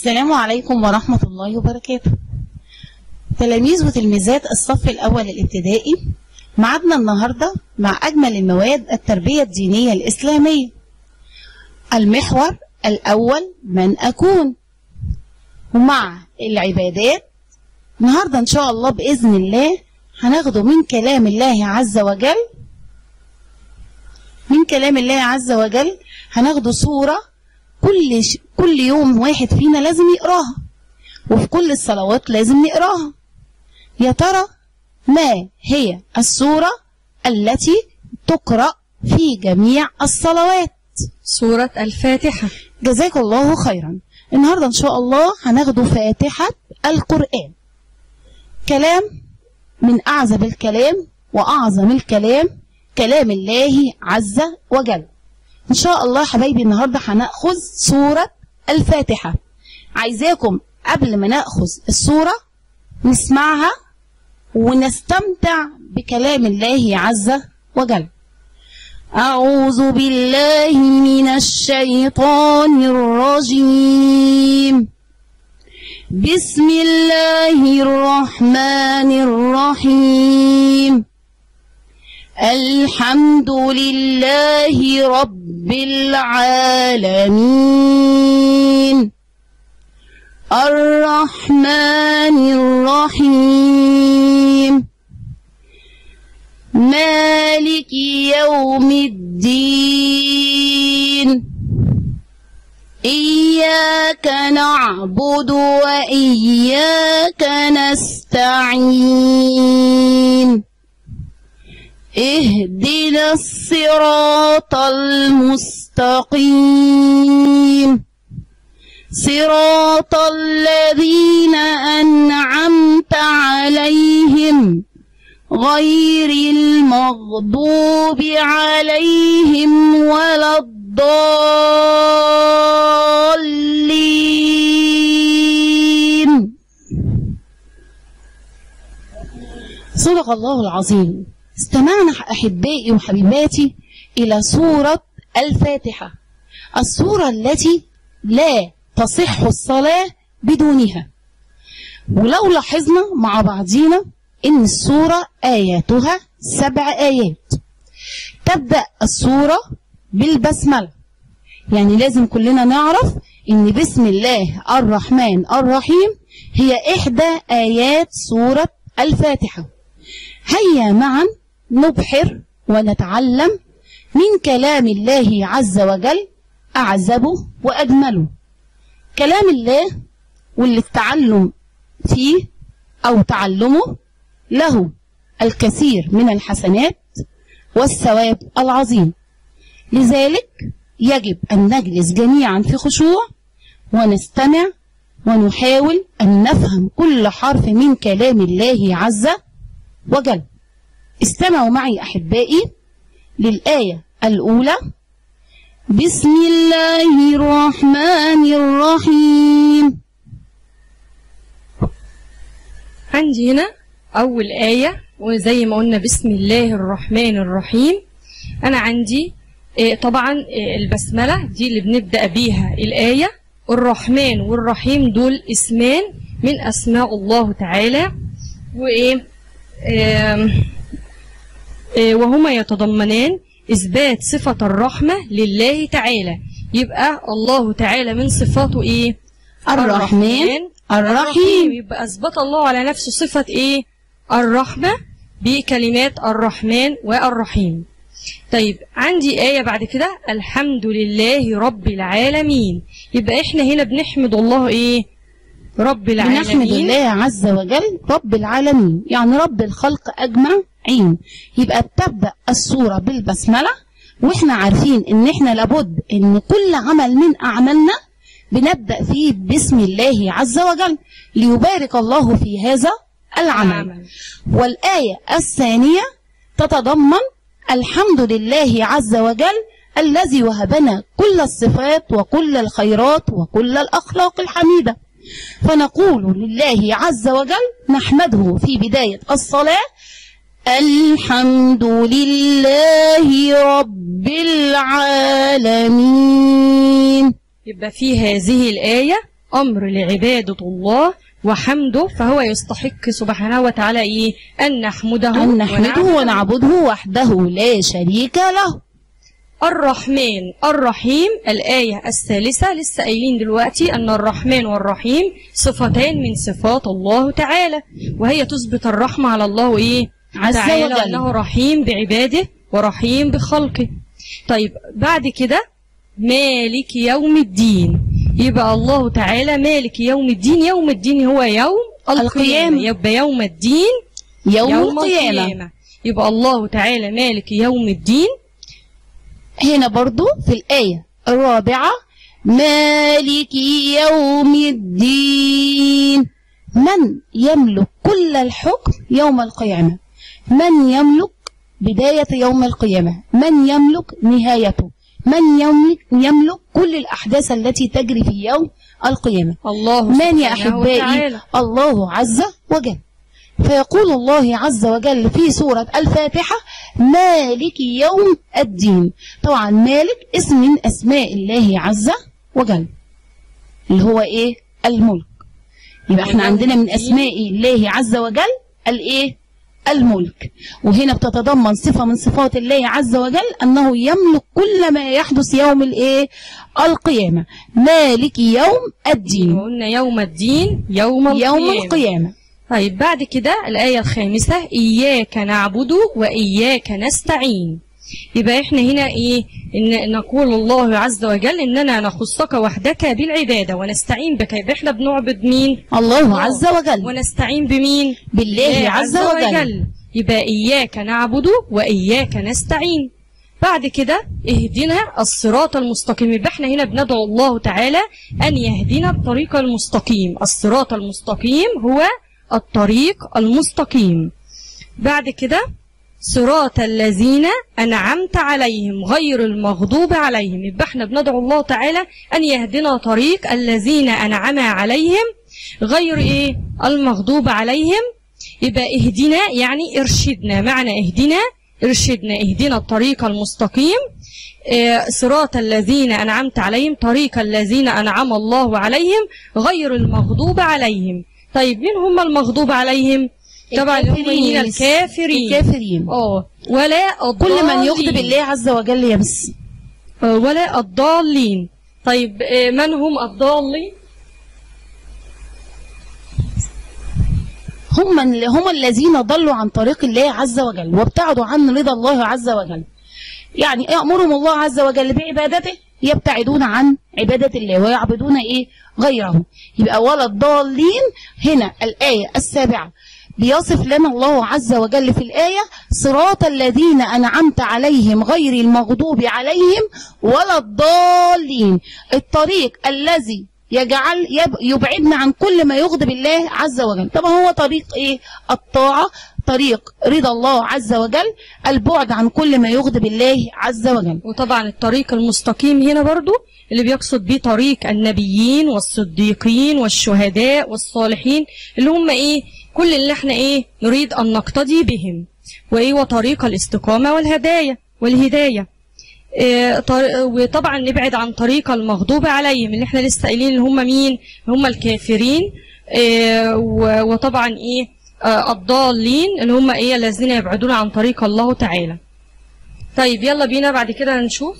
السلام عليكم ورحمة الله وبركاته تلاميذ وتلميذات الصف الأول الابتدائي معادنا النهاردة مع أجمل المواد التربية الدينية الإسلامية المحور الأول من أكون ومع العبادات النهاردة إن شاء الله بإذن الله هناخده من كلام الله عز وجل من كلام الله عز وجل هناخده صورة كل ش... كل يوم واحد فينا لازم يقراها وفي كل الصلوات لازم نقراها يا ترى ما هي السورة التي تقرأ في جميع الصلوات سورة الفاتحة جزاك الله خيرا النهاردة إن شاء الله هناخده فاتحة القرآن كلام من أعزب الكلام وأعظم الكلام كلام الله عز وجل إن شاء الله حبايبي النهاردة هنأخذ سورة الفاتحة عايزاكم قبل ما نأخذ السورة نسمعها ونستمتع بكلام الله عز وجل أعوذ بالله من الشيطان الرجيم بسم الله الرحمن الرحيم الحمد لله رب العالمين الرحمن الرحيم مالك يوم الدين إياك نعبد وإياك نستعين اهدنا الصراط المستقيم صراط الذين أنعمت عليهم غير المغضوب عليهم ولا الضالين صدق الله العظيم استمعنا أحبائي وحبيباتي إلى سورة الفاتحة السورة التي لا تصح الصلاة بدونها ولو لاحظنا مع بعضينا إن السورة آياتها سبع آيات تبدأ السورة بالبسملة يعني لازم كلنا نعرف إن بسم الله الرحمن الرحيم هي إحدى آيات سورة الفاتحة هيا معا نبحر ونتعلم من كلام الله عز وجل أعزبه وأجمله كلام الله واللي التعلم فيه أو تعلمه له الكثير من الحسنات والثواب العظيم لذلك يجب أن نجلس جميعا في خشوع ونستمع ونحاول أن نفهم كل حرف من كلام الله عز وجل استمعوا معي أحبائي للآية الأولى بسم الله الرحمن الرحيم عندي هنا أول آية وزي ما قلنا بسم الله الرحمن الرحيم أنا عندي آه، طبعا آه، البسملة دي اللي بنبدأ بيها الآية الرحمن والرحيم دول اسمان من أسماء الله تعالى وإيه آم، آه، وهما يتضمنان إثبات صفة الرحمة لله تعالى يبقى الله تعالى من صفاته إيه الرحمن الرحيم يبقى أثبت الله على نفسه صفة إيه الرحمة بكلمات الرحمن والرحيم طيب عندي آية بعد كده الحمد لله رب العالمين يبقى إحنا هنا بنحمد الله إيه رب العالمين بنحمد الله عز وجل رب العالمين يعني رب الخلق أجمعين يبقى بتبدأ السورة بالبسملة وإحنا عارفين إن إحنا لابد إن كل عمل من أعمالنا بنبدأ فيه بسم الله عز وجل ليبارك الله في هذا العمل العمل. والآية الثانية تتضمن الحمد لله عز وجل الذي وهبنا كل الصفات وكل الخيرات وكل الأخلاق الحميدة فنقول لله عز وجل نحمده في بداية الصلاة الحمد لله رب العالمين يبقى في هذه الآية أمر لعبادة الله وحمده فهو يستحق سبحانه وتعالى إيه أن نحمده أن نحمده ونعبده. ونعبده وحده لا شريك له الرحمن الرحيم الآية الثالثة لسه قايلين دلوقتي أن الرحمن والرحيم صفتان من صفات الله تعالى وهي تثبت الرحمة على الله إيه عز تعالى وجل. أنه رحيم بعباده ورحيم بخلقه طيب بعد كده مالك يوم الدين يبقى الله تعالى مالك يوم الدين يوم الدين هو يوم القيامة القيامة. يبقى يوم الدين يوم, يوم القيامة القيامة يبقى الله تعالى مالك يوم الدين هنا برضو في الآية الرابعة مالك يوم الدين من يملك كل الحكم يوم القيامة من يملك بداية يوم القيامة من يملك نهايته من يملك, يملك كل الأحداث التي تجري في يوم القيامة الله من يا سبحانه أحبائي وتعالى. الله عز وجل فيقول الله عز وجل في سورة الفاتحة مالك يوم الدين طبعا مالك اسم من أسماء الله عز وجل اللي هو إيه الملك يبقى احنا ويوم عندنا من الدين. أسماء الله عز وجل الإيه الملك وهنا بتتضمن صفة من صفات الله عز وجل أنه يملك كل ما يحدث يوم الإيه القيامة مالك يوم الدين وقلنا يوم الدين يوم القيامة يوم القيامة طيب بعد كده الآية الخامسة إياك نعبد وإياك نستعين يبقى احنا هنا ايه ان نقول الله عز وجل اننا نخصك وحدك بالعباده ونستعين بك يبقى احنا بنعبد مين الله عز وجل ونستعين بمين بالله عز وجل يبقى إياك نعبد وإياك نستعين بعد كده اهدنا الصراط المستقيم يبقى احنا هنا بندعو الله تعالى أن يهدينا الطريق المستقيم الصراط المستقيم هو الطريق المستقيم بعد كده صراط الذين أنعمت عليهم غير المغضوب عليهم يبقى احنا بندعو الله تعالى أن يهدنا طريق الذين أنعم عليهم غير ايه المغضوب عليهم يبقى اهدنا يعني ارشدنا معنى اهدنا ارشدنا اهدنا الطريق المستقيم آه، صراط الذين أنعمت عليهم طريق الذين أنعم الله عليهم غير المغضوب عليهم طيب مين هم المغضوب عليهم طبعا هم الكافرين. هنا الكافرين الكافرين اه ولا كل من يغضب الضالين. الله عز وجل يمس آه، ولا الضالين طيب آه، من هم الضالين هم اللي هم الذين ضلوا عن طريق الله عز وجل وابتعدوا عن رضا الله عز وجل يعني يأمرهم الله عز وجل بعبادته يبتعدون عن عبادة الله ويعبدون إيه غيره يبقى ولا الضالين هنا الآية السابعة بيصف لنا الله عز وجل في الآية صراط الذين أنعمت عليهم غير المغضوب عليهم ولا الضالين الطريق الذي يجعل يب يبعدنا عن كل ما يغضب الله عز وجل طبعا هو طريق ايه الطاعة طريق رضا الله عز وجل البعد عن كل ما يغضب الله عز وجل وطبعا الطريق المستقيم هنا برضو اللي بيقصد بيه طريق النبيين والصديقين والشهداء والصالحين اللي هم ايه كل اللي احنا ايه نريد ان نقتدي بهم وايه وطريق الاستقامة والهداية والهداية إيه طر- وطبعا نبعد عن طريق المغضوب عليهم اللي احنا لسه قايلين اللي هم مين هم الكافرين إيه و- وطبعا ايه آه، الضالين اللي هم ايه الذين يبعدون عن طريق الله تعالى طيب يلا بينا بعد كده نشوف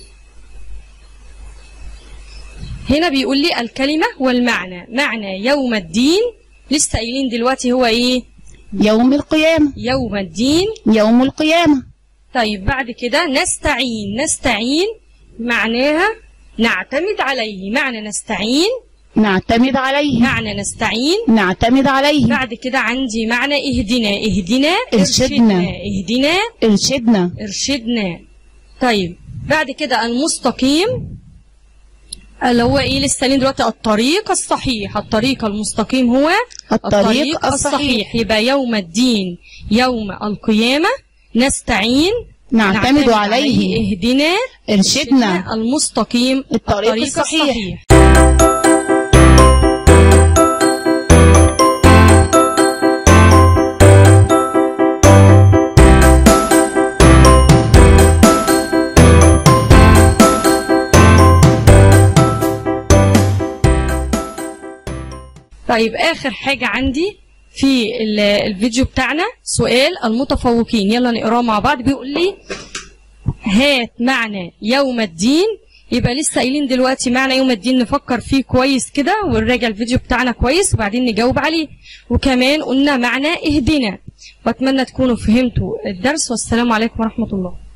هنا بيقول لي الكلمة والمعنى معنى يوم الدين لسه قايلين دلوقتي هو ايه يوم القيامة يوم الدين يوم القيامة طيب بعد كده نستعين نستعين معناها نعتمد عليه معنى نستعين نعتمد عليه معنى نستعين نعتمد عليه بعد كده عندي معنى اهدنا اهدنا ارشدنا. اهدنا ارشدنا ارشدنا طيب بعد كده المستقيم اللي هو ايه لسه قايلين دلوقتي الطريق الصحيح الطريق المستقيم هو الطريق الصحيح. يبقى يوم الدين يوم القيامة نستعين نعتمد عليه اهدنا ارشدنا المستقيم الطريق الصحيح. الصحيح طيب آخر حاجة عندي في ال- الفيديو بتاعنا سؤال المتفوقين يلا نقراه مع بعض بيقول لي هات معنى يوم الدين يبقى لسه قايلين دلوقتي معنى يوم الدين نفكر فيه كويس كده ونراجع الفيديو بتاعنا كويس وبعدين نجاوب عليه وكمان قلنا معنى اهدنا واتمنى تكونوا فهمتوا الدرس والسلام عليكم ورحمة الله